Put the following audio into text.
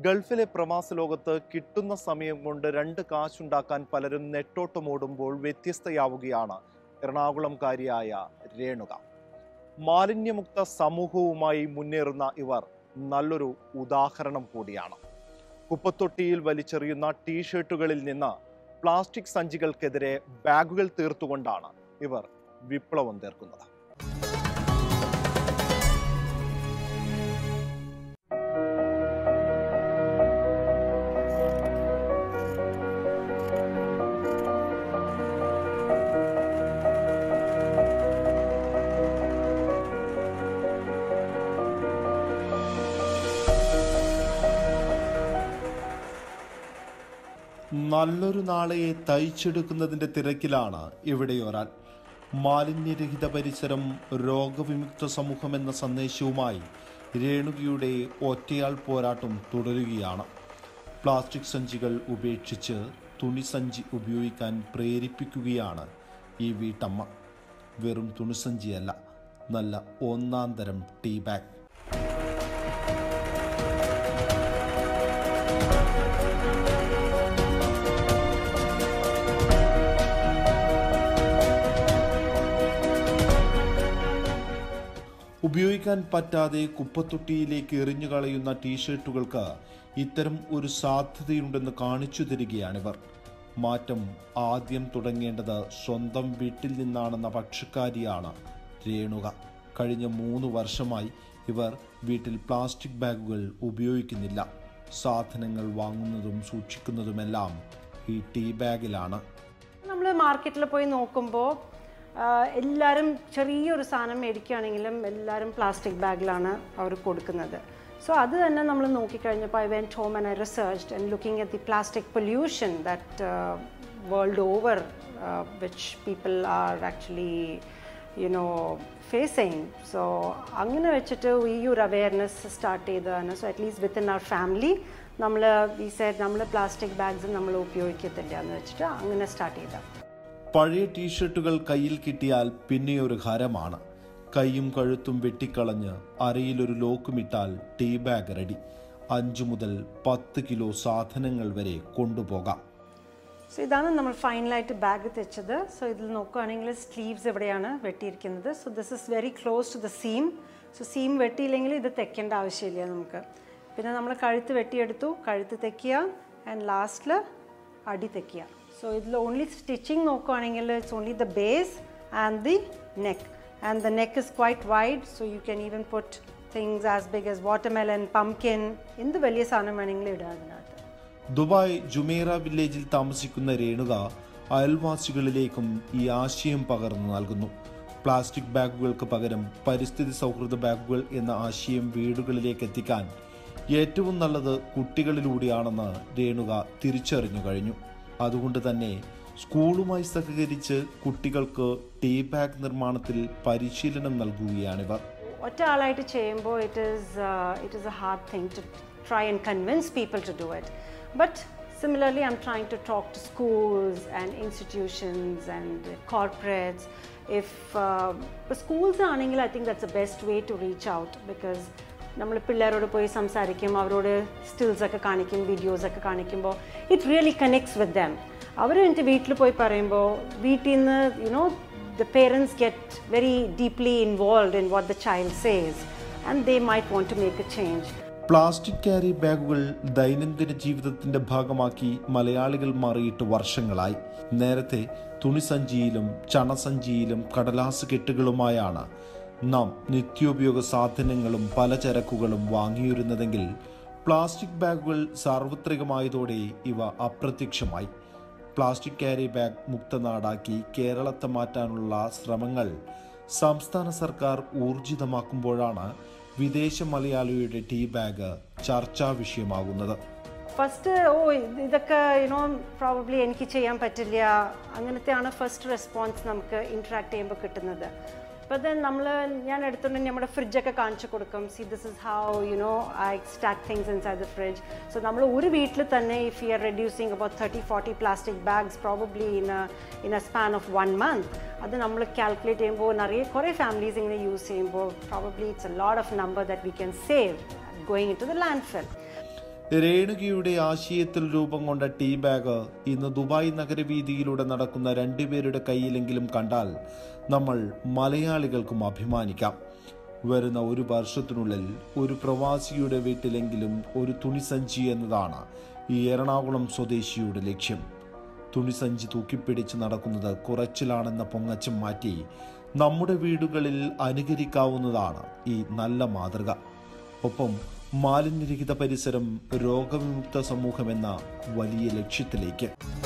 ഗൾഫിലെ പ്രവാസ ലോകത്ത് കിട്ടുന്ന സമയം കൊണ്ട് രണ്ട് കാശുണ്ടാക്കാൻ പലരും നെട്ടോട്ടമോടുമ്പോൾ വ്യത്യസ്തയാവുകയാണ് എറണാകുളംകാരിയായ രേണുക മാലിന്യമുക്ത സമൂഹവുമായി മുന്നേറുന്ന ഇവർ നല്ലൊരു ഉദാഹരണം കൂടിയാണ് കുപ്പത്തൊട്ടിയിൽ വലിച്ചെറിയുന്ന ടീഷർട്ടുകളിൽ നിന്ന് പ്ലാസ്റ്റിക് സഞ്ചികൾക്കെതിരെ ബാഗുകൾ തീർത്തുകൊണ്ടാണ് ഇവർ വിപ്ലവം തീർക്കുന്നത് നല്ലൊരു നാളെയെ തയ്ച്ചെടുക്കുന്നതിന്റെ തിരക്കിലാണ് ഇവിടെ ഒരാൾ മാലിന്യരഹിത പരിസരം രോഗവിമുക്ത സമൂഹം എന്ന സന്ദേശവുമായി രേണുകയുടെ ഒറ്റയാൾ പോരാട്ടം തുടരുകയാണ് പ്ലാസ്റ്റിക് സഞ്ചികൾ ഉപേക്ഷിച്ച് തുണിസഞ്ചി ഉപയോഗിക്കാൻ പ്രേരിപ്പിക്കുകയാണ് ഈ വീട്ടമ്മ വെറും തുണിസഞ്ചിയല്ല നല്ല ഒന്നാം തരം ടീ ബാഗ് ഉപയോഗിക്കാൻ പറ്റാതെ കുപ്പത്തൊട്ടിയിലേക്ക് എറിഞ്ഞു കളയുന്ന ടീഷർട്ടുകൾക്ക് ഇത്തരം ഒരു സാധ്യതയുണ്ടെന്ന് കാണിച്ചു തരികയാണിവർ മാറ്റം ആദ്യം തുടങ്ങേണ്ടത് സ്വന്തം വീട്ടിൽ നിന്നാണെന്ന പക്ഷക്കാരിയാണ് രേണുക കഴിഞ്ഞ മൂന്ന് വർഷമായി ഇവർ വീട്ടിൽ പ്ലാസ്റ്റിക് ബാഗുകൾ ഉപയോഗിക്കുന്നില്ല സാധനങ്ങൾ വാങ്ങുന്നതും സൂക്ഷിക്കുന്നതുമെല്ലാം ഈ ടീ ബാഗിലാണ് നമ്മൾ മാർക്കറ്റിൽ പോയി നോക്കുമ്പോൾ എല്ലാവരും ചെറിയൊരു സാധനം മേടിക്കുകയാണെങ്കിലും എല്ലാവരും പ്ലാസ്റ്റിക് ബാഗിലാണ് അവർ കൊടുക്കുന്നത് സോ അത് തന്നെ നമ്മൾ നോക്കിക്കഴിഞ്ഞപ്പോൾ I went home and I research and looking at the plastic pollution that world over which people are actually you know facing so അങ്ങനെ വെച്ചിട്ട് ഈ ഒരു അവയർനെസ് സ്റ്റാർട്ട് ചെയ്തതാണ് so at least within our family നമ്മൾ ഈ സൈഡ് നമ്മൾ പ്ലാസ്റ്റിക് ബാഗ്സ് നമ്മൾ ഉപയോഗിക്കത്തില്ല എന്ന് വെച്ചിട്ട് അങ്ങനെ സ്റ്റാർട്ട് ചെയ്ത പഴയ ടീഷർട്ടുകൾ കയ്യിൽ കിട്ടിയാൽ പിന്നെ ഒരു ഹരമാണ് കൈയും കഴുത്തും വെട്ടിക്കളഞ്ഞ് അരയിലൊരു ലോക്കുമിട്ടാൽ ടീ ബാഗ് റെഡി അഞ്ചു മുതൽ പത്ത് കിലോ സാധനങ്ങൾ വരെ കൊണ്ടുപോകാം സോ ഇതാണ് നമ്മൾ ഫൈനലായിട്ട് ബാഗ് തെച്ചത് സോ ഇതിൽ നോക്കുകയാണെങ്കിൽ സ്ലീവ്സ് എവിടെയാണ് വെട്ടിയിരിക്കുന്നത് so this is very close to the seam so seam വെട്ടിയില്ലെങ്കിൽ ഇത് തെക്കേണ്ട ആവശ്യമില്ല നമുക്ക് പിന്നെ നമ്മൾ കഴുത്ത് വെട്ടിയെടുത്തു കഴുത്ത് തെക്കുക ആൻഡ് ലാസ്റ്റിൽ അടി തെക്കുക സോ ഇതിൽ ഓൺലി സ്റ്റിച്ചിങ് നോക്കുകയാണെങ്കിൽ it's only the base and the neck and the neck is quite wide so you can even put things as big as watermelon pumpkin എന്ത് വലിയ സാധനം വേണമെങ്കിലും ഇടാം അതിനകത്ത് ദുബായ് ജുമേറ വില്ലേജിൽ താമസിക്കുന്ന രേണുക അയൽവാസികളിലേക്കും ഈ ആശയം പകർന്നു നൽകുന്നു പ്ലാസ്റ്റിക് ബാഗുകൾക്ക് പകരം പരിസ്ഥിതി സൗഹൃദ ബാഗുകൾ എന്ന ആശയം വീടുകളിലേക്ക് എത്തിക്കാൻ ഏറ്റവും നല്ലത് കുട്ടികളിലൂടെയാണെന്ന് രേണുക തിരിച്ചറിഞ്ഞു കഴിഞ്ഞു അതുകൊണ്ട് തന്നെ സ്കൂളുമായി സഹകരിച്ച് കുട്ടികൾക്ക് ടീ ബാഗ് നിർമ്മാണത്തിൽ പരിശീലനം നൽകുകയാണിവർ ഒറ്റ ആളായിട്ട് ചെയ്യുമ്പോൾ it is it is a hard thing to try and convince people to do it but similarly I am trying to talk to schools and institutions and corporates if ഇപ്പോൾ schools ആണെങ്കിൽ I think that's a best way to reach out because നമ്മൾ പിള്ളേരോട് പോയി സംസാരിക്കും അവരോട് stills ഒക്കെ കാണിക്കും videos ഒക്കെ കാണിക്കുമ്പോൾ it really connects with them അവർ എന്നിട്ട് വീട്ടിൽ പോയി പറയുമ്പോൾ വീട്ടിൽ നിന്ന് you know the parents get very deeply involved in what the child says and they might want to make a change. Plastic carry ബാഗുകൾ ദൈനംദിന ജീവിതത്തിന്റെ ഭാഗമാക്കി മലയാളികൾ മാറിയിട്ട് വർഷങ്ങളായി നേരത്തെ തുണിസഞ്ചിയിലും ചണസഞ്ചിയിലും കടലാസ് കെട്ടുകളുമായാണ് നാം നിത്യോപയോഗ സാധനങ്ങളും പലചരക്കുകളും വാങ്ങിയിരുന്നതെങ്കിൽ പ്ലാസ്റ്റിക് ബാഗുകൾ സാർവത്രികമായതോടെ ഇവ അപ്രത്യക്ഷമായി പ്ലാസ്റ്റിക് ക്യാരി ബാഗ് മുക്തനാടാക്കി കേരളത്തെ മാറ്റാനുള്ള ശ്രമങ്ങൾ സംസ്ഥാന സർക്കാർ ഊർജിതമാക്കുമ്പോഴാണ് വിദേശ മലയാളിയുടെ ടീ ബാഗ് ചർച്ചാ വിഷയമാകുന്നത് ഫസ്റ്റ് ഓ ഇത് ഇതൊക്കെ യുനോ പ്രോബബ്ലി എനിക്ക് ചെയ്യാൻ പറ്റില്ല അങ്ങനത്തെയാണ് ഫസ്റ്റ് റെസ്പോൺസ് നമുക്ക് ഇൻട്രാക്ട് ചെയ്യുമ്പോൾ കിട്ടുന്നത് അപ്പോൾ ദെൻ നമ്മൾ ഞാൻ എടുത്തുകൊണ്ട് നമ്മുടെ ഫ്രിഡ്ജൊക്കെ കാണിച്ചു കൊടുക്കും see this is how you know I stack things inside the fridge so നമ്മൾ ഒരു വീട്ടിൽ തന്നെ if you are reducing about thirty forty plastic bags probably in in a span of one month അത് നമ്മൾ കാൽക്കുലേറ്റ് ചെയ്യുമ്പോൾ നിറയെ കുറേ families ഇങ്ങനെ യൂസ് ചെയ്യുമ്പോൾ probably it's a lot of number that we can save going in to the landfill രേണുകയുടെ ആശയത്തിൽ രൂപം കൊണ്ട ടീ ബാഗ് ഇന്ന് ദുബായ് നഗരവീതിയിലൂടെ നടക്കുന്ന രണ്ടുപേരുടെ കയ്യിലെങ്കിലും കണ്ടാൽ നമ്മൾ മലയാളികൾക്കും അഭിമാനിക്കാം വരുന്ന ഒരു വർഷത്തിനുള്ളിൽ ഒരു പ്രവാസിയുടെ വീട്ടിലെങ്കിലും ഒരു തുണിസഞ്ചി എന്നതാണ് ഈ എറണാകുളം സ്വദേശിയുടെ ലക്ഷ്യം തുണിസഞ്ചി തൂക്കിപ്പിടിച്ച് നടക്കുന്നത് കുറച്ചിലാണെന്ന പൊങ്ങച്ചം മാറ്റി നമ്മുടെ വീടുകളിൽ അനുകരിക്കാവുന്നതാണ് ഈ നല്ല മാതൃക ഒപ്പം മാലിന്യരഹിത പരിസരം രോഗവിമുക്ത സമൂഹമെന്ന വലിയ ലക്ഷ്യത്തിലേക്ക്